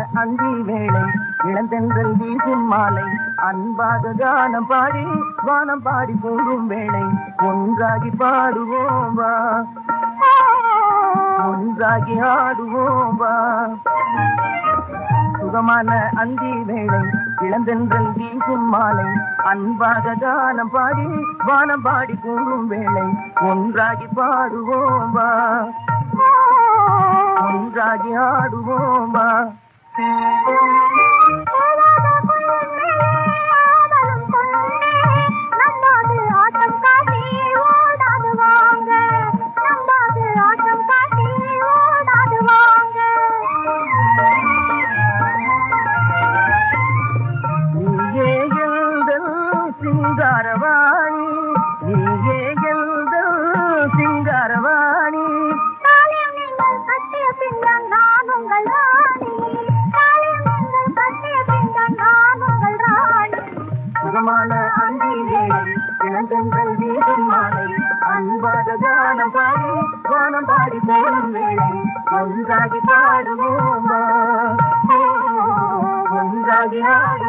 அந்தி வேளை இளந்தென்றல் வீசும் மாலை அன்பாக கானம் பாடி வானம் பாடி கூடும் வேளை ஒன்றாகி பாடுவோம் வா ஒன்றாகி ஆடுவோம் வா சுகமான அந்தி வேளை இளந்தென்றல் வீசும் மாலை அன்பாக கானம் பாடி வானம் பாடி கூடும் வேளை ஒன்றாகி பாடுவோம் வா ஒன்றாகி ஆடுவோம் வா நீயே எங்கள் சிங்காரவாணி நீயே எங்கள் சிங்காரவாணி சுகமான அந்தி வேளை இளந்தென்றல் வீசும் மாலை அன்பாக கானம் பாடி வானம் பாடி போடும் வேளை ஒன்றாகி பாடுவோமா ஒன்றாகி ஆடுவோமா